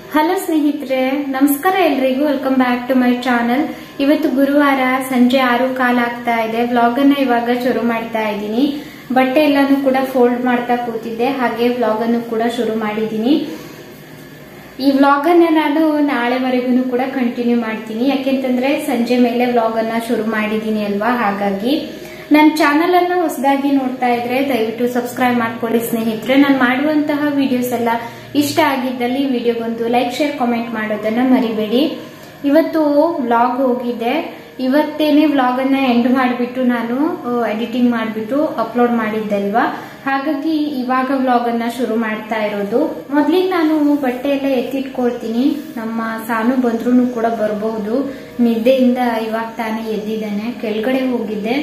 hello ಸ್ನೇಹಿತರೆ ನಮಸ್ಕಾರ ಎಲ್ರಿಗೂ welcome back to my channel ಇವತ್ತು ಗುರುವಾರ ಸಂಜೆ ಆರು ಕಾಲ ಆಗ್ತಾ ಇದೆ ವ್ಲಾಗ್ ಅನ್ನ ಇವಾಗ ಶುರು ಮಾಡ್ತಾ ಇದ್ದೀನಿ ಬಟ್ಟೆ ಎಲ್ಲಾನು ಕೂಡ ಫೋಲ್ಡ್ ಮಾಡ್ತಾ ಕೂತಿದ್ದೆ ಹಾಗೆ ವ್ಲಾಗ್ ಅನ್ನು ಕೂಡ ಶುರು ಮಾಡಿದ್ದೀನಿ ಈ ವ್ಲಾಗ್ ಅನ್ನ ನಾನು ನಾಳೆವರೆಗೂ ಕೂಡ ಕಂಟಿನ್ಯೂ ಮಾಡ್ತೀನಿ ಯಾಕೆಂತಂದ್ರೆ ಸಂಜೆ ಮೇಲೆ ವ್ಲಾಗ್ ಅನ್ನ ಶುರು ಮಾಡಿದ್ದೀನಿ ಅಲ್ವಾ ಹಾಗಾಗಿ ನನ್ನ ಚಾನಲ್ ಅನ್ನ ಹೊಸದಾಗಿ ನೋಡ್ತಾ ಇದ್ರೆ ದಯವಿಟ್ಟು ಸಬ್ಸ್ಕ್ರೈಬ್ ಮಾಡ್ಕೊಳ್ಳಿ ಸ್ನೇಹಿತರೆ ನಾನು ಮಾಡುವಂತಹ ವಿಡಿಯೋಸ್ ಎಲ್ಲ ಇಷ್ಟ ಆಗಿದ್ದಲ್ಲಿ ವಿಡಿಯೋಗೊಂದು ಲೈಕ್ ಶೇರ್ ಕಾಮೆಂಟ್ ಮಾಡೋದನ್ನ ಮರಿಬೇಡಿ ಇವತ್ತು ವ್ಲಾಗ್ ಹೋಗಿದ್ದೆ ಇವತ್ತೇನೆ ವ್ಲಾಗ್ ಅನ್ನ ಎಂಡ್ ಮಾಡಿಬಿಟ್ಟು ನಾನು ಎಡಿಟಿಂಗ್ ಮಾಡಿಬಿಟ್ಟು ಅಪ್ಲೋಡ್ ಮಾಡಿದ್ದಲ್ವಾ ಹಾಗಾಗಿ ಇವಾಗ ವ್ಲಾಗ್ ಅನ್ನ ಶುರು ಮಾಡ್ತಾ ಇರೋದು ಮೊದ್ಲಿಗೆ ನಾನು ಬಟ್ಟೆ ಎಲ್ಲ ಎತ್ತಿಟ್ಕೊಳ್ತೀನಿ ನಮ್ಮ ಸಾನು ಬಂದ್ರು ಕೂಡ ಬರಬಹುದು ನಿದ್ದೆಯಿಂದ ಇವಾಗ ತಾನೇ ಎದ್ದಿದ್ದಾನೆ ಕೆಳಗಡೆ ಹೋಗಿದ್ದೆ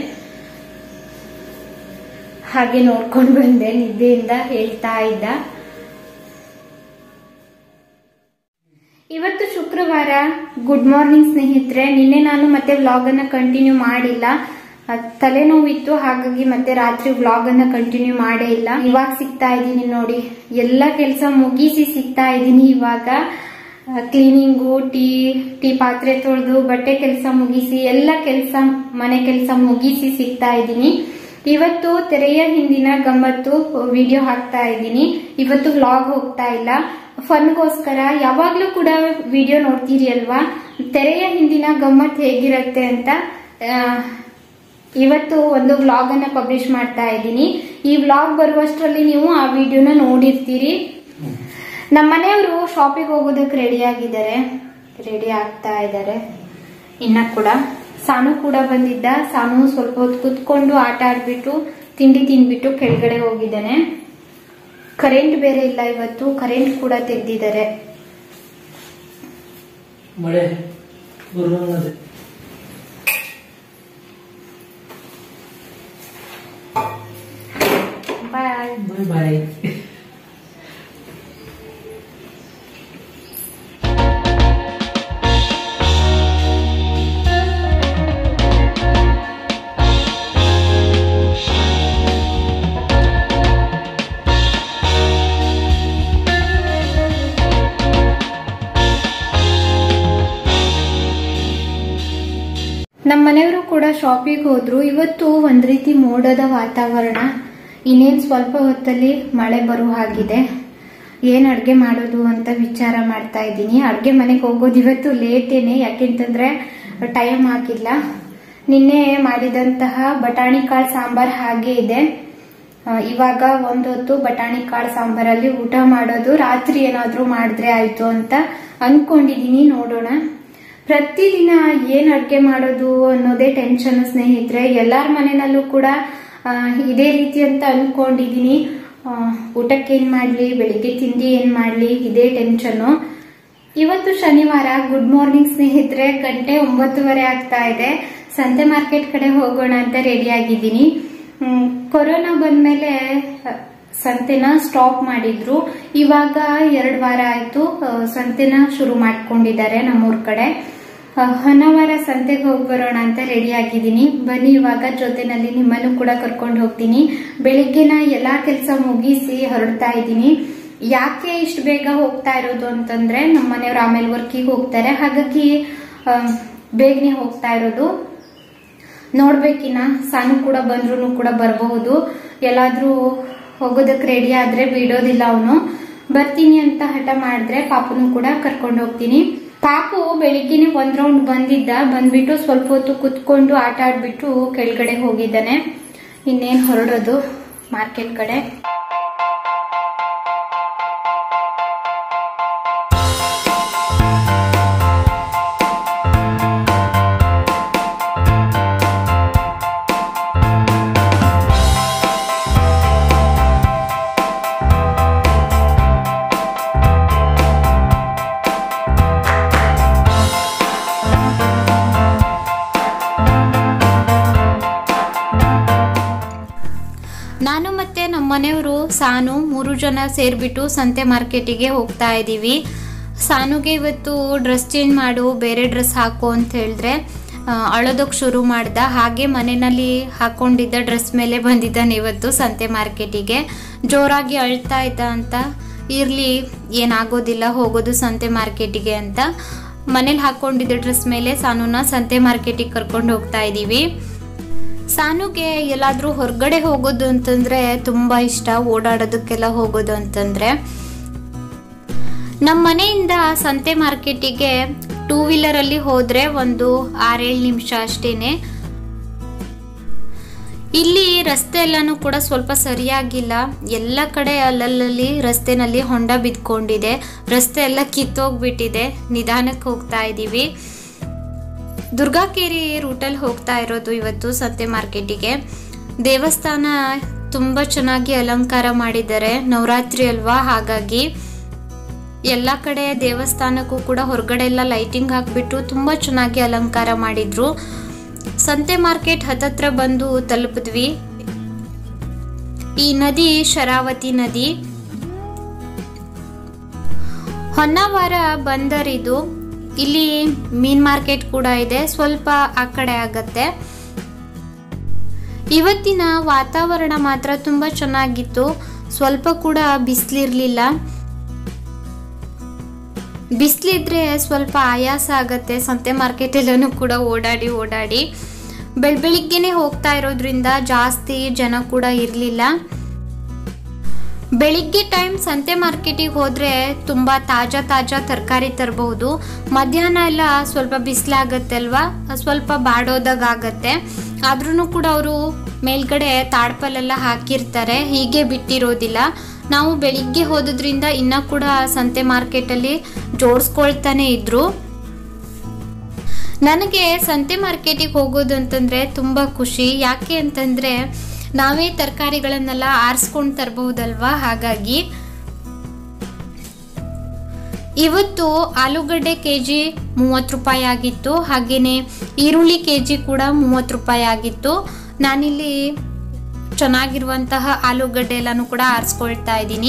ಹಾಗೆ ನೋಡ್ಕೊಂಡು ಬಂದೆ ನಿದ್ದೆಯಿಂದ ಹೇಳ್ತಾ ಇದ್ದ ಇವತ್ತು ಶುಕ್ರವಾರ ಗುಡ್ ಮಾರ್ನಿಂಗ್ ಸ್ನೇಹಿತರೆ ನಿನ್ನೆ ನಾನು ಮತ್ತೆ ವ್ಲಾಗ್ ಅನ್ನ ಕಂಟಿನ್ಯೂ ಮಾಡಿಲ್ಲ ಅದ್ ತಲೆನೋವಿತ್ತು ಹಾಗಾಗಿ ಮತ್ತೆ ರಾತ್ರಿ ವ್ಲಾಗ್ ಅನ್ನ ಕಂಟಿನ್ಯೂ ಮಾಡೇ ಇಲ್ಲ ಇವಾಗ ಸಿಗ್ತಾ ಇದ್ದೀನಿ ನೋಡಿ ಎಲ್ಲ ಕೆಲಸ ಮುಗಿಸಿ ಸಿಗ್ತಾ ಇದ್ದೀನಿ ಇವಾಗ ಕ್ಲೀನಿಂಗು ಟೀ ಟೀ ಪಾತ್ರೆ ತೊಳೆದು ಬಟ್ಟೆ ಕೆಲಸ ಮುಗಿಸಿ ಎಲ್ಲ ಕೆಲಸ ಮನೆ ಕೆಲಸ ಮುಗಿಸಿ ಸಿಗ್ತಾ ಇದ್ದೀನಿ ಇವತ್ತು ತೆರೆಯ ಹಿಂದಿನ ಗಮ್ಮತ್ತು ವಿಡಿಯೋ ಹಾಕ್ತಾ ಇದ್ದೀನಿ ಇವತ್ತು ವ್ಲಾಗ್ ಹೋಗ್ತಾ ಇಲ್ಲ ಫನ್ಗೋಸ್ಕರ ಯಾವಾಗ್ಲೂ ಕೂಡ ವಿಡಿಯೋ ನೋಡ್ತೀರಿ ಅಲ್ವಾ ತೆರೆಯ ಹಿಂದಿನ ಗಮ್ಮತ್ ಹೇಗಿರುತ್ತೆ ಅಂತ ಆ, ಇವತ್ತು ಒಂದು ವ್ಲಾಗ್ ಅನ್ನ ಪಬ್ಲಿಷ್ ಮಾಡ್ತಾ ಇದ್ದೀನಿ ಈ ವ್ಲಾಗ್ ಬರುವಷ್ಟರಲ್ಲಿ ನೀವು ಆ ವಿಡಿಯೋನ ನೋಡಿರ್ತೀರಿ ನಮ್ಮ ಮನೆಯವರು ಶಾಪಿಗೆ ಹೋಗೋದಕ್ಕೆ ರೆಡಿ ಆಗಿದ್ದಾರೆ ರೆಡಿ ಆಗ್ತಾ ಇದ್ದಾರೆ ಇನ್ನ ಕೂಡ ಸಾನು ಕೂಡ ಬಂದಿದ್ದ ಸಾನು ಸ್ವಲ್ಪ ಹೊತ್ತು ಕುತ್ಕೊಂಡು ಆಟ ಆಡ್ಬಿಟ್ಟು ತಿಂಡಿ ತಿನ್ಬಿಟ್ಟು ಕೆಳಗಡೆ ಹೋಗಿದ್ದಾನೆ ಕರೆಂಟ್ ಬೇರೆ ಇಲ್ಲ ಇವತ್ತು ಕರೆಂಟ್ ಕೂಡ ತೆಗ್ದಿದ್ದಾರೆ ಮಳೆ ಬರುವಂಗದೆ ಬಾಯ್ ಬಾಯ್ ಬಾಯ್ ನಮ್ಮ ಮನೆಯವರು ಕೂಡ ಶಾಪಿಗೆ ಹೋದ್ರು ಇವತ್ತು ಒಂದ್ ರೀತಿ ಮೋಡದ ವಾತಾವರಣ ಇನ್ನೇನ್ ಸ್ವಲ್ಪ ಹೊತ್ತಲ್ಲಿ ಮಳೆ ಬರುವ ಹಾಗಿದೆ ಏನ್ ಅಡ್ಗೆ ಮಾಡೋದು ಅಂತ ವಿಚಾರ ಮಾಡ್ತಾ ಇದ್ದೀನಿ ಅಡ್ಗೆ ಮನೆಗೆ ಹೋಗೋದು ಇವತ್ತು ಲೇಟೇನೆ ಯಾಕೆಂತಂದ್ರೆ ಟೈಮ್ ಆಗಿಲ್ಲ ನಿನ್ನೆ ಮಾಡಿದಂತಹ ಬಟಾಣಿ ಕಾಳು ಸಾಂಬಾರ್ ಹಾಗೆ ಇದೆ ಆ, ಇವಾಗ ಒಂದ್ ಹೊತ್ತು ಬಟಾಣಿ ಕಾಳು ಸಾಂಬಾರಲ್ಲಿ ಊಟ ಮಾಡೋದು ರಾತ್ರಿ ಏನಾದ್ರೂ ಮಾಡಿದ್ರೆ ಆಯ್ತು ಅಂತ ಅನ್ಕೊಂಡಿದೀನಿ ನೋಡೋಣ ಪ್ರತಿದಿನ ಏನ್ ಅಡ್ಗೆ ಮಾಡೋದು ಅನ್ನೋದೇ ಟೆನ್ಷನ್ ಸ್ನೇಹಿತರೆ ಎಲ್ಲಾರ ಮನೆಯಲ್ಲೂ ಕೂಡ ಆ, ಇದೇ ರೀತಿ ಅಂತ ಅನ್ಕೊಂಡಿದೀನಿ ಆ, ಊಟಕ್ಕೆ ಏನ್ ಮಾಡ್ಲಿ ಬೆಳಿಗ್ಗೆ ತಿಂಡಿ ಏನ್ ಮಾಡ್ಲಿ ಇದೇ ಟೆನ್ಷನ್ ಇವತ್ತು ಶನಿವಾರ ಗುಡ್ ಮಾರ್ನಿಂಗ್ ಸ್ನೇಹಿತರೆ ಗಂಟೆ ಒಂಬತ್ತುವರೆ ಆಗ್ತಾ ಇದೆ ಸಂತೆ ಮಾರ್ಕೆಟ್ ಕಡೆ ಹೋಗೋಣ ಅಂತ ರೆಡಿ ಆಗಿದ್ದೀನಿ ಹ್ಮ್, ಕೊರೋನಾ ಬಂದ್ಮೇಲೆ ಅ, ಸಂತೆನ ಸ್ಟಾಪ್ ಮಾಡಿದ್ರು ಇವಾಗ ಎರಡ್ ವಾರ ಆಯ್ತು ಅ, ಸಂತೆನ ಶುರು ಮಾಡ್ಕೊಂಡಿದ್ದಾರೆ ನಮ್ಮೂರ್ ಕಡೆ ಅ, ಹೊನ್ನವಾರ ಸಂತೆಗೆ ಹೋಗಿ ಬರೋಣ ಅಂತ ರೆಡಿ ಆಗಿದ್ದೀನಿ ಬನ್ನಿ ಇವಾಗ ಜೊತೆನಲ್ಲಿ ನಿಮ್ಮನ್ನು ಕೂಡ ಕರ್ಕೊಂಡು ಹೋಗ್ತೀನಿ ಬೆಳಿಗ್ಗೆನ ಎಲ್ಲಾ ಕೆಲಸ ಮುಗಿಸಿ ಹೊರಡ್ತಾ ಇದ್ದೀನಿ ಯಾಕೆ ಇಷ್ಟು ಬೇಗ ಹೋಗ್ತಾ ಇರೋದು ಅಂತಂದ್ರೆ ನಮ್ಮ ಮನೆಯವ್ರು ಆಮೇಲೆ ವರ್ಕಿಗೆ ಹೋಗ್ತಾರೆ ಹಾಗಾಗಿ ಆ, ಬೇಗನೆ ಹೋಗ್ತಾ ಇರೋದು ನೋಡ್ಬೇಕಿನ್ನ ಸಾನು ಕೂಡ ಬಂದ್ರು ಕೂಡ ಬರಬಹುದು ಎಲ್ಲಾದ್ರೂ ಹೋಗೋದಕ್ಕೆ ರೆಡಿ ಆದ್ರೆ ಬಿಡೋದಿಲ್ಲ ಅವನು ಬರ್ತೀನಿ ಅಂತ ಹಠ ಮಾಡಿದ್ರೆ ಪಾಪನು ಕೂಡ ಕರ್ಕೊಂಡು ಹೋಗ್ತೀನಿ ಪಾಪು ಬೆಳಿಗ್ಗೆನೆ ಒಂದ್ ರೌಂಡ್ ಬಂದಿದ್ದ ಬಂದ್ಬಿಟ್ಟು ಸ್ವಲ್ಪ ಹೊತ್ತು ಕುತ್ಕೊಂಡು ಆಟ ಆಡ್ಬಿಟ್ಟು ಕೆಳಗಡೆ ಹೋಗಿದ್ದಾನೆ ಇನ್ನೇನ್ ಹೊರಡೋದು ಮಾರ್ಕೆಟ್ ಕಡೆ ನಾನು ಮತ್ತೆ ನಮ್ಮ ಮನೆಯವರು ಸಾನು ಮೂರು ಜನ ಸೇರಿಬಿಟ್ಟು ಸಂತೆ ಮಾರ್ಕೆಟಿಗೆ ಹೋಗ್ತಾ ಇದ್ದೀವಿ ಸಾನುಗೆ ಇವತ್ತು ಡ್ರೆಸ್ ಚೇಂಜ್ ಮಾಡು ಬೇರೆ ಡ್ರೆಸ್ ಹಾಕು ಅಂತ ಹೇಳಿದ್ರೆ ಅಳೋದಕ್ಕೆ ಶುರು ಮಾಡ್ದ ಹಾಗೆ ಮನೆಯಲ್ಲಿ ಹಾಕೊಂಡಿದ್ದ ಡ್ರೆಸ್ ಮೇಲೆ ಬಂದಿದ್ದಾನೆ ಇವತ್ತು ಸಂತೆ ಮಾರ್ಕೆಟಿಗೆ ಜೋರಾಗಿ ಅಳ್ತಾ ಇದ್ದ ಅಂತ ಇರಲಿ ಏನಾಗೋದಿಲ್ಲ ಹೋಗೋದು ಸಂತೆ ಮಾರ್ಕೆಟಿಗೆ ಅಂತ ಮನೇಲಿ ಹಾಕ್ಕೊಂಡಿದ್ದ ಡ್ರೆಸ್ ಮೇಲೆ ಸಾನುನ ಸಂತೆ ಮಾರ್ಕೆಟಿಗೆ ಕರ್ಕೊಂಡು ಹೋಗ್ತಾ ಇದ್ದೀವಿ ಸಾನುಗೆ ಎಲ್ಲಾದರೂ ಹೊರಗಡೆ ಹೋಗೋದು ಅಂತಂದರೆ ತುಂಬ ಇಷ್ಟ ಓಡಾಡೋದಕ್ಕೆಲ್ಲ ಹೋಗೋದು ಅಂತಂದರೆ ನಮ್ಮ ಮನೆಯಿಂದ ಸಂತೆ ಮಾರ್ಕೆಟಿಗೆ ಟೂ ವೀಲರಲ್ಲಿ ಹೋದರೆ ಒಂದು ಆರೇಳು ನಿಮಿಷ ಅಷ್ಟೇನೆ ಇಲ್ಲಿ ರಸ್ತೆ ಎಲ್ಲನೂ ಕೂಡ ಸ್ವಲ್ಪ ಸರಿಯಾಗಿಲ್ಲ ಎಲ್ಲ ಕಡೆ ಅಲ್ಲಲ್ಲಿ ರಸ್ತೆನಲ್ಲಿ ಹೊಂಡ ಬಿದ್ಕೊಂಡಿದೆ ರಸ್ತೆ ಎಲ್ಲ ಕಿತ್ತೋಗ್ಬಿಟ್ಟಿದೆ ನಿಧಾನಕ್ಕೆ ಹೋಗ್ತಾ ಇದ್ದೀವಿ ದುರ್ಗಾಕೇರಿ ರೂಟಲ್ಲಿ ಹೋಗ್ತಾ ಇರೋದು ಇವತ್ತು ಸಂತೆ ಮಾರ್ಕೆಟಿಗೆ ದೇವಸ್ಥಾನ ತುಂಬ ಚೆನ್ನಾಗಿ ಅಲಂಕಾರ ಮಾಡಿದ್ದಾರೆ ನವರಾತ್ರಿ ಅಲ್ವಾ ಹಾಗಾಗಿ ಎಲ್ಲ ಕಡೆ ದೇವಸ್ಥಾನಕ್ಕೂ ಕೂಡ ಹೊರಗಡೆ ಎಲ್ಲ ಲೈಟಿಂಗ್ ಹಾಕಿಬಿಟ್ಟು ತುಂಬ ಚೆನ್ನಾಗಿ ಅಲಂಕಾರ ಮಾಡಿದ್ರು ಸಂತೆ ಮಾರ್ಕೆಟ್ ಹತ್ತತ್ರ ಬಂದು ತಲುಪಿದ್ವಿ ಈ ನದಿ ಶರಾವತಿ ನದಿ ಹೊನ್ನಾವರ ಬಂದರ್ ಇದು ಇಲ್ಲಿ ಮೀನ್ ಮಾರ್ಕೆಟ್ ಕೂಡ ಇದೆ ಸ್ವಲ್ಪ ಆ ಕಡೆ ಆಗತ್ತೆ ಇವತ್ತಿನ ವಾತಾವರಣ ಮಾತ್ರ ತುಂಬ ಚೆನ್ನಾಗಿತ್ತು ಸ್ವಲ್ಪ ಕೂಡ ಬಿಸಿಲಿರ್ಲಿಲ್ಲ ಬಿಸಿಲಿದ್ರೆ ಸ್ವಲ್ಪ ಆಯಾಸ ಆಗತ್ತೆ ಸಂತೆ ಮಾರ್ಕೆಟ್ ಎಲ್ಲನೂ ಕೂಡ ಓಡಾಡಿ ಓಡಾಡಿ ಬೆಳ್ ಬೆಳಿಗ್ಗೆನೆ ಹೋಗ್ತಾ ಇರೋದ್ರಿಂದ ಜಾಸ್ತಿ ಜನ ಕೂಡ ಇರಲಿಲ್ಲ ಬೆಳಿಗ್ಗೆ ಟೈಮ್ ಸಂತೆ ಮಾರ್ಕೆಟಿಗೆ ಹೋದರೆ ತುಂಬ ತಾಜಾ ತಾಜಾ ತರಕಾರಿ ತರಬಹುದು ಮಧ್ಯಾಹ್ನ ಎಲ್ಲ ಸ್ವಲ್ಪ ಬಿಸಿಲಾಗತ್ತೆ ಅಲ್ವಾ ಸ್ವಲ್ಪ ಬಾಡೋದಾಗ ಆಗತ್ತೆ ಆದ್ರೂ ಕೂಡ ಅವರು ಮೇಲ್ಗಡೆ ತಾಡ್ಪಲೆಲ್ಲ ಹಾಕಿರ್ತಾರೆ ಹೀಗೆ ಬಿಟ್ಟಿರೋದಿಲ್ಲ ನಾವು ಬೆಳಿಗ್ಗೆ ಹೋಗೋದ್ರಿಂದ ಇನ್ನೂ ಕೂಡ ಸಂತೆ ಮಾರ್ಕೆಟಲ್ಲಿ ಜೋಡಿಸ್ಕೊಳ್ತಾನೆ ಇದ್ರು ನನಗೆ ಸಂತೆ ಮಾರ್ಕೆಟಿಗೆ ಹೋಗೋದು ಅಂತಂದರೆ ತುಂಬ ಖುಷಿ ಯಾಕೆ ಅಂತಂದರೆ ನಾವೇ ತರಕಾರಿಗಳನ್ನೆಲ್ಲ ಆರಿಸ್ಕೊಂಡು ತರಬಹುದಲ್ವಾ ಹಾಗಾಗಿ ಇವತ್ತು ಆಲೂಗಡ್ಡೆ ಕೆ ಜಿ ಮೂವತ್ತು ರೂಪಾಯಿ ಆಗಿತ್ತು ಹಾಗೆಯೇ ಈರುಳ್ಳಿ ಕೆ ಜಿ ಕೂಡ ಮೂವತ್ತು ರೂಪಾಯಿ ಆಗಿತ್ತು ನಾನಿಲ್ಲಿ ಚೆನ್ನಾಗಿರುವಂತಹ ಆಲೂಗಡ್ಡೆ ಎಲ್ಲನೂ ಕೂಡ ಆರಿಸ್ಕೊಳ್ತಾ ಇದ್ದೀನಿ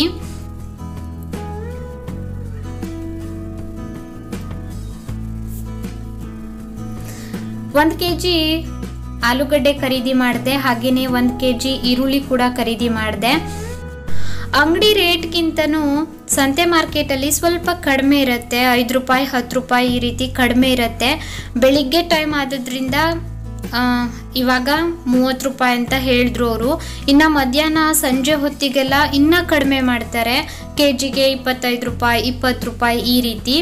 ಒಂದು ಕೆ ಜಿ ಆಲೂಗಡ್ಡೆ ಖರೀದಿ ಮಾಡಿದೆ ಹಾಗೆಯೇ ಒಂದು ಕೆ ಜಿ ಈರುಳ್ಳಿ ಕೂಡ ಖರೀದಿ ಮಾಡಿದೆ ಅಂಗಡಿ ರೇಟ್ಗಿಂತನೂ ಸಂತೆ ಮಾರ್ಕೆಟಲ್ಲಿ ಸ್ವಲ್ಪ ಕಡಿಮೆ ಇರುತ್ತೆ ಐದು ರೂಪಾಯಿ ಹತ್ತು ರೂಪಾಯಿ ಈ ರೀತಿ ಕಡಿಮೆ ಇರುತ್ತೆ ಬೆಳಿಗ್ಗೆ ಟೈಮ್ ಆದದ್ರಿಂದ ಆ, ಇವಾಗ ಮೂವತ್ತು ರೂಪಾಯಿ ಅಂತ ಹೇಳಿದ್ರು ಅವರು ಇನ್ನು ಮಧ್ಯಾಹ್ನ ಸಂಜೆ ಹೊತ್ತಿಗೆಲ್ಲ ಇನ್ನೂ ಕಡಿಮೆ ಮಾಡ್ತಾರೆ ಕೆ ಜಿಗೆ ಇಪ್ಪತ್ತೈದು ರೂಪಾಯಿ ಇಪ್ಪತ್ತು ರೂಪಾಯಿ ಈ ರೀತಿ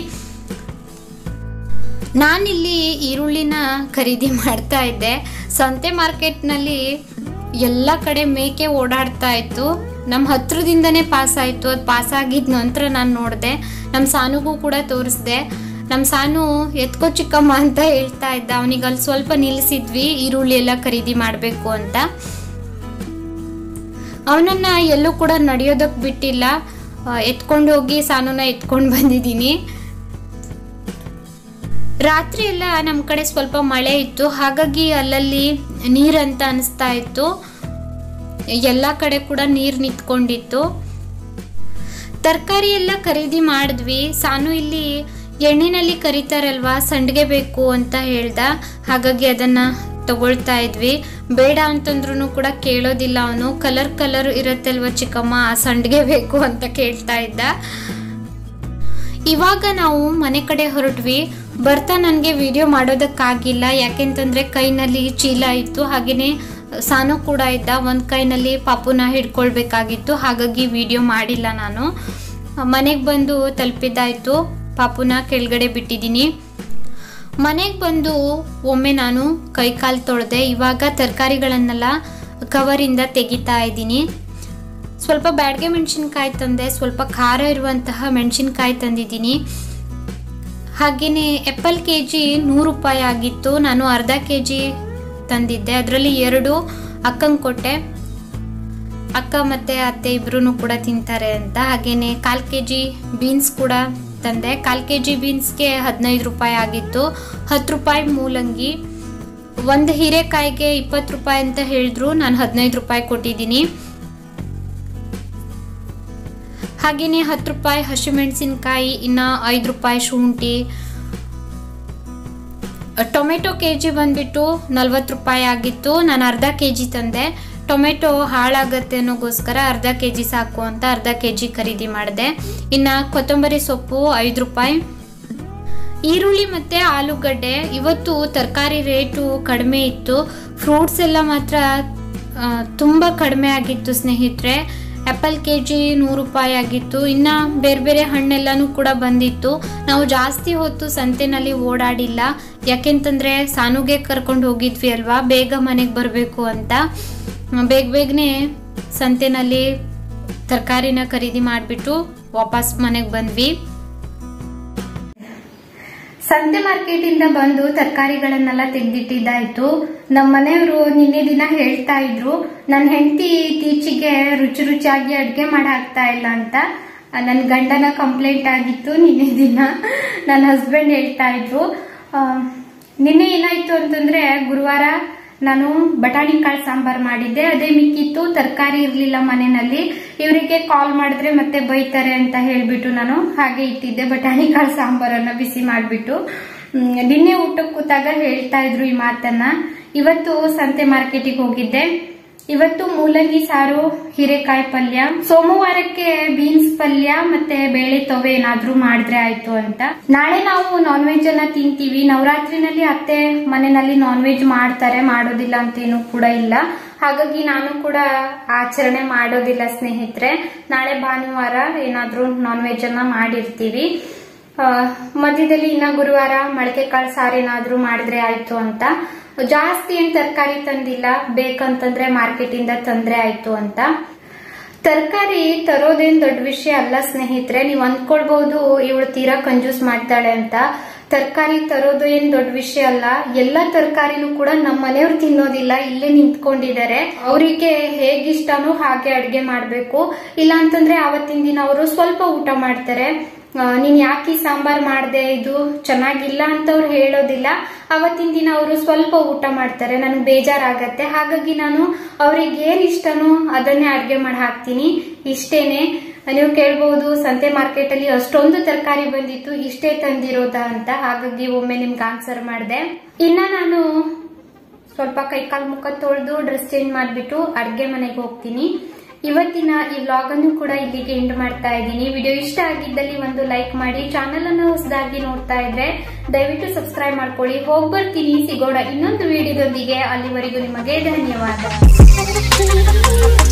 ನಾನಿಲ್ಲಿ ಈರುಳ್ಳಿನ ಖರೀದಿ ಮಾಡ್ತಾ ಇದ್ದೆ ಸಂತೆ ಮಾರ್ಕೆಟ್ನಲ್ಲಿ ಎಲ್ಲ ಕಡೆ ಮೇಕೆ ಓಡಾಡ್ತಾ ಇತ್ತು ನಮ್ಮ ಹತ್ರದಿಂದನೇ ಪಾಸ್ ಆಯಿತು ಅದು ಪಾಸ್ ಆಗಿದ ನಂತರ ನಾನು ನೋಡಿದೆ ನಮ್ಮ ಸಾನುಗೂ ಕೂಡ ತೋರಿಸ್ದೆ ನಮ್ಮ ಸಾನು ಎತ್ಕೋ ಚಿಕ್ಕಮ್ಮ ಅಂತ ಹೇಳ್ತಾ ಇದ್ದ ಅವನಿಗೆ ಅಲ್ಲಿ ಸ್ವಲ್ಪ ನಿಲ್ಲಿಸಿದ್ವಿ ಈರುಳ್ಳಿ ಎಲ್ಲ ಖರೀದಿ ಮಾಡಬೇಕು ಅಂತ ಅವನನ್ನ ಎಲ್ಲೂ ಕೂಡ ನಡೆಯೋದಕ್ಕೆ ಬಿಟ್ಟಿಲ್ಲ ಆ, ಎತ್ಕೊಂಡು ಹೋಗಿ ಸಾನುನ ಎತ್ಕೊಂಡು ಬಂದಿದ್ದೀನಿ ರಾತ್ರಿ ಎಲ್ಲ ನಮ್ಮ ಕಡೆ ಸ್ವಲ್ಪ ಮಳೆ ಇತ್ತು ಹಾಗಾಗಿ ಅಲ್ಲಲ್ಲಿ ನೀರಂತ ಅನಿಸ್ತಾ ಇತ್ತು ಎಲ್ಲ ಕಡೆ ಕೂಡ ನೀರು ನಿಂತ್ಕೊಂಡಿತ್ತು ತರಕಾರಿ ಎಲ್ಲ ಖರೀದಿ ಮಾಡಿದ್ವಿ ಸಾನು ಇಲ್ಲಿ ಎಣ್ಣಿನಲ್ಲಿ ಕರಿತಾರಲ್ವಾ ಸಂಡಿಗೆ ಬೇಕು ಅಂತ ಹೇಳ್ದ ಹಾಗಾಗಿ ಅದನ್ನ ತಗೊಳ್ತಾ ಇದ್ವಿ ಬೇಡ ಅಂತಂದ್ರೂ ಕೂಡ ಕೇಳೋದಿಲ್ಲ ಅವನು ಕಲರ್ ಕಲರ್ ಇರತ್ತಲ್ವ ಚಿಕ್ಕಮ್ಮ ಆ ಸಂಡಿಗೆ ಬೇಕು ಅಂತ ಕೇಳ್ತಾ ಇದ್ದ ಇವಾಗ ನಾವು ಮನೆ ಕಡೆ ಹೊರಟ್ವಿ ಬರ್ತಾ ನನಗೆ ವಿಡಿಯೋ ಮಾಡೋದಕ್ಕಾಗಿಲ್ಲ ಯಾಕೆಂತಂದರೆ ಕೈನಲ್ಲಿ ಚೀಲ ಇತ್ತು ಹಾಗೆಯೇ ಸಾನು ಕೂಡ ಇದ್ದ ಒಂದು ಕೈನಲ್ಲಿ ಪಾಪುನ ಹಿಡ್ಕೊಳ್ಬೇಕಾಗಿತ್ತು ಹಾಗಾಗಿ ವಿಡಿಯೋ ಮಾಡಿಲ್ಲ ನಾನು ಮನೆಗೆ ಬಂದು ತಲುಪಿದ್ದಾಯಿತು ಪಾಪುನ ಕೆಳಗಡೆ ಬಿಟ್ಟಿದ್ದೀನಿ ಮನೆಗೆ ಬಂದು ಒಮ್ಮೆ ನಾನು ಕೈ ಕಾಲು ತೊಳೆದೆ ಇವಾಗ ತರಕಾರಿಗಳನ್ನೆಲ್ಲ ಕವರಿಂದ ತೆಗಿತಾ ಇದ್ದೀನಿ ಸ್ವಲ್ಪ ಬ್ಯಾಡ್ಗೆ ಮೆಣಸಿನ್ಕಾಯಿ ತಂದೆ ಸ್ವಲ್ಪ ಖಾರ ಇರುವಂತಹ ಮೆಣಸಿನ್ಕಾಯಿ ತಂದಿದ್ದೀನಿ ಹಾಗೆಯೇ ಎಪ್ಪಲ್ ಕೆ ಜಿ ನೂರು ರೂಪಾಯಿ ಆಗಿತ್ತು ನಾನು ಅರ್ಧ ಕೆ ಜಿ ತಂದಿದ್ದೆ ಅದರಲ್ಲಿ ಎರಡು ಅಕ್ಕಂಗೆ ಕೊಟ್ಟೆ ಅಕ್ಕ ಮತ್ತು ಅತ್ತೆ ಇಬ್ರು ಕೂಡ ತಿಂತಾರೆ ಅಂತ ಹಾಗೆಯೇ ಕಾಲು ಕೆ ಜಿ ಬೀನ್ಸ್ ಕೂಡ ತಂದೆ ಕಾಲು ಕೆ ಜಿ ಬೀನ್ಸ್ಗೆ ಹದಿನೈದು ರೂಪಾಯಿ ಆಗಿತ್ತು ಹತ್ತು ರೂಪಾಯಿ ಮೂಲಂಗಿ ಒಂದು ಹೀರೆಕಾಯಿಗೆ ಇಪ್ಪತ್ತು ರೂಪಾಯಿ ಅಂತ ಹೇಳಿದ್ರು ನಾನು ಹದಿನೈದು ರೂಪಾಯಿ ಕೊಟ್ಟಿದ್ದೀನಿ ಹಾಗೆಯೇ ಹತ್ತು ರೂಪಾಯಿ ಹಸಿಮೆಣಸಿನ್ಕಾಯಿ ಇನ್ನು ಐದು ರೂಪಾಯಿ ಶುಂಠಿ ಟೊಮೆಟೊ ಕೆ ಜಿ ಬಂದ್ಬಿಟ್ಟು ನಲ್ವತ್ತು ರೂಪಾಯಿ ಆಗಿತ್ತು ನಾನು ಅರ್ಧ ಕೆ ಜಿ ತಂದೆ ಟೊಮೆಟೊ ಹಾಳಾಗತ್ತೆ ಅನ್ನೋಗೋಸ್ಕರ ಅರ್ಧ ಕೆ ಜಿ ಸಾಕು ಅಂತ ಅರ್ಧ ಕೆ ಜಿ ಖರೀದಿ ಮಾಡಿದೆ ಇನ್ನು ಕೊತ್ತಂಬರಿ ಸೊಪ್ಪು ಐದು ರೂಪಾಯಿ ಈರುಳ್ಳಿ ಮತ್ತು ಆಲೂಗಡ್ಡೆ ಇವತ್ತು ತರಕಾರಿ ರೇಟು ಕಡಿಮೆ ಇತ್ತು ಫ್ರೂಟ್ಸ್ ಎಲ್ಲ ಮಾತ್ರ ಆ, ತುಂಬ ಕಡಿಮೆ ಆಗಿತ್ತು ಸ್ನೇಹಿತರೆ ಆ್ಯಪಲ್ ಕೆ ಜಿ ನೂರು ರೂಪಾಯಿ ಆಗಿತ್ತು ಇನ್ನು ಬೇರೆ ಬೇರೆ ಹಣ್ಣೆಲ್ಲನೂ ಕೂಡ ಬಂದಿತ್ತು ನಾವು ಜಾಸ್ತಿ ಹೊತ್ತು ಸಂತೆನಲ್ಲಿ ಓಡಾಡಿಲ್ಲ ಯಾಕೆಂತಂದರೆ ಸಾನುಗೆ ಕರ್ಕೊಂಡು ಹೋಗಿದ್ವಿ ಅಲ್ವಾ ಬೇಗ ಮನೆಗೆ ಬರಬೇಕು ಅಂತ ಬೇಗ ಬೇಗನೆ ಸಂತೆನಲ್ಲಿ ತರಕಾರಿನ ಖರೀದಿ ಮಾಡಿಬಿಟ್ಟು ವಾಪಸ್ ಮನೆಗೆ ಬಂದ್ವಿ ಸಂತೆ ಮಾರ್ಕೆಟ್ ಇಂದ ಬಂದು ತರಕಾರಿಗಳನ್ನೆಲ್ಲ ತೆಗೆದಿಟ್ಟಿದ್ದಾಯ್ತು ನಮ್ಮ ಮನೆಯವರು ನಿನ್ನೆ ದಿನ ಹೇಳ್ತಾ ಇದ್ರು ನನ್ನ ಹೆಂಡತಿ ಇತ್ತೀಚೆಗೆ ರುಚಿ ರುಚಿಯಾಗಿ ಅಡ್ಗೆ ಮಾಡಾಕ್ತಾ ಇಲ್ಲ ಅಂತ ನನ್ನ ಗಂಡನ ಕಂಪ್ಲೇಂಟ್ ಆಗಿತ್ತು ನಿನ್ನೆ ದಿನ ನನ್ನ ಹಸ್ಬೆಂಡ್ ಹೇಳ್ತಾ ಇದ್ರು ಆ, ನಿನ್ನೆ ಏನಾಯ್ತು ಅಂತಂದ್ರೆ ಗುರುವಾರ ನಾನು ಬಟಾಣಿ ಕಾಳು ಸಾಂಬಾರ್ ಮಾಡಿದ್ದೆ ಅದೇ ಮಿಕ್ಕಿತ್ತು ತರಕಾರಿ ಇರ್ಲಿಲ್ಲ ಮನೆಯಲ್ಲಿ ಇವರಿಗೆ ಕಾಲ್ ಮಾಡಿದ್ರೆ ಮತ್ತೆ ಬೈತಾರೆ ಅಂತ ಹೇಳ್ಬಿಟ್ಟು ನಾನು ಹಾಗೆ ಇಟ್ಟಿದ್ದೆ ಬಟಾಣಿ ಕಾಳು ಸಾಂಬಾರನ್ನ ಬಿಸಿ ಮಾಡ್ಬಿಟ್ಟು ಹ್ಮ್, ನಿನ್ನೆ ಊಟಕ್ಕೆ ಕೂತಾಗ ಹೇಳ್ತಾ ಇದ್ರು ಈ ಮಾತನ್ನ ಇವತ್ತು ಸಂತೆ ಮಾರ್ಕೆಟಿಗೆ ಹೋಗಿದ್ದೆ ಇವತ್ತು ಮೂಲಂಗಿ ಸಾರು ಹೀರೆಕಾಯಿ ಪಲ್ಯ ಸೋಮವಾರಕ್ಕೆ ಬೀನ್ಸ್ ಪಲ್ಯ ಮತ್ತೆ ಬೇಳೆ ತೊವೆ ಏನಾದ್ರೂ ಮಾಡಿದ್ರೆ ಆಯ್ತು ಅಂತ ನಾಳೆ ನಾವು ನಾನ್ ವೆಜ್ ಅನ್ನ ತಿಂತೀವಿ ನವರಾತ್ರಿನಲ್ಲಿ ಅತ್ತೆ ಮನೆಯಲ್ಲಿ ನಾನ್ ವೆಜ್ ಮಾಡ್ತಾರೆ ಮಾಡೋದಿಲ್ಲ ಅಂತೇನು ಕೂಡ ಇಲ್ಲ ಹಾಗಾಗಿ ನಾನು ಕೂಡ ಆಚರಣೆ ಮಾಡೋದಿಲ್ಲ ಸ್ನೇಹಿತರೆ ನಾಳೆ ಭಾನುವಾರ ಏನಾದ್ರೂ ನಾನ್ ವೆಜ್ ಅನ್ನ ಮಾಡಿರ್ತೀವಿ ಆ, ಮಧ್ಯದಲ್ಲಿ ಇನ್ನ ಗುರುವಾರ ಮೊಳಕೆ ಕಾಳು ಸಾರು ಏನಾದ್ರೂ ಮಾಡಿದ್ರೆ ಆಯ್ತು ಅಂತ ಜಾಸ್ತಿ ಏನ್ ತರಕಾರಿ ತಂದಿಲ್ಲ ಬೇಕಂತಂದ್ರೆ ಮಾರ್ಕೆಟ್ ಇಂದ ತಂದ್ರೆ ಆಯ್ತು ಅಂತ ತರಕಾರಿ ತರೋದೇನ್ ದೊಡ್ಡ ವಿಷಯ ಅಲ್ಲ ಸ್ನೇಹಿತರೆ ನೀವ್ ಅಂದ್ಕೊಳ್ಬಹುದು ಇವಳು ತೀರಾ ಕಂಜೂಸ್ ಮಾಡ್ತಾಳೆ ಅಂತ ತರಕಾರಿ ತರೋದು ಏನ್ ದೊಡ್ಡ ವಿಷಯ ಅಲ್ಲ ಎಲ್ಲ ತರಕಾರಿನೂ ಕೂಡ ನಮ್ಮ ಮನೆಯವ್ರು ತಿನ್ನೋದಿಲ್ಲ ಇಲ್ಲೇ ನಿಂತ್ಕೊಂಡಿದ್ದಾರೆ ಅವರಿಗೆ ಹೇಗಿಷ್ಟನೋ ಹಾಗೆ ಅಡ್ಗೆ ಮಾಡ್ಬೇಕು ಇಲ್ಲ ಅಂತಂದ್ರೆ ಆವತ್ತಿನ ದಿನ ಅವರು ಸ್ವಲ್ಪ ಊಟ ಮಾಡ್ತಾರೆ ಆ, ನೀನ್ ಯಾಕೆ ಈ ಸಾಂಬಾರ್ ಮಾಡ್ದೆ ಇದು ಚೆನ್ನಾಗಿಲ್ಲ ಅಂತ ಅವ್ರು ಹೇಳೋದಿಲ್ಲ ಅವತ್ತಿನ ದಿನ ಅವರು ಸ್ವಲ್ಪ ಊಟ ಮಾಡ್ತಾರೆ ನನಗೆ ಬೇಜಾರಾಗತ್ತೆ ಹಾಗಾಗಿ ನಾನು ಅವ್ರಿಗೆ ಏನ್ ಇಷ್ಟನೋ ಅದನ್ನೇ ಅಡ್ಗೆ ಮಾಡಿ ಹಾಕ್ತೀನಿ ಇಷ್ಟೇನೆ ನೀವು ಕೇಳ್ಬಹುದು ಸಂತೆ ಮಾರ್ಕೆಟ್ ಅಲ್ಲಿ ಅಷ್ಟೊಂದು ತರಕಾರಿ ಬಂದಿತ್ತು ಇಷ್ಟೇ ತಂದಿರೋದಾ ಅಂತ ಹಾಗಾಗಿ ಒಮ್ಮೆ ನಿಮ್ಗೆ ಆನ್ಸರ್ ಮಾಡಿದೆ ಇನ್ನ ನಾನು ಸ್ವಲ್ಪ ಕೈಕಾಲು ಮುಖ ತೊಳೆದು ಡ್ರೆಸ್ ಚೇಂಜ್ ಮಾಡಿಬಿಟ್ಟು ಅಡ್ಗೆ ಮನೆಗೆ ಹೋಗ್ತೀನಿ ಇವತ್ತಿನ ಈ ವ್ಲಾಗ್ ಅನ್ನು ಕೂಡ ಇಲ್ಲಿಗೆ ಎಂಡ್ ಮಾಡ್ತಾ ಇದ್ದೀನಿ ವಿಡಿಯೋ ಇಷ್ಟ ಆಗಿದ್ದಲ್ಲಿ ಒಂದು ಲೈಕ್ ಮಾಡಿ ಚಾನೆಲ್ ಅನ್ನು ಹೊಸದಾಗಿ ನೋಡ್ತಾ ಇದ್ರೆ ದಯವಿಟ್ಟು ಸಬ್ಸ್ಕ್ರೈಬ್ ಮಾಡ್ಕೊಳ್ಳಿ ಹೋಗ್ ಬರ್ತೀನಿ ಸಿಗೋಣ ಇನ್ನೊಂದು ವಿಡಿಯೋದೊಂದಿಗೆ ಅಲ್ಲಿವರೆಗೂ ನಿಮಗೆ ಧನ್ಯವಾದ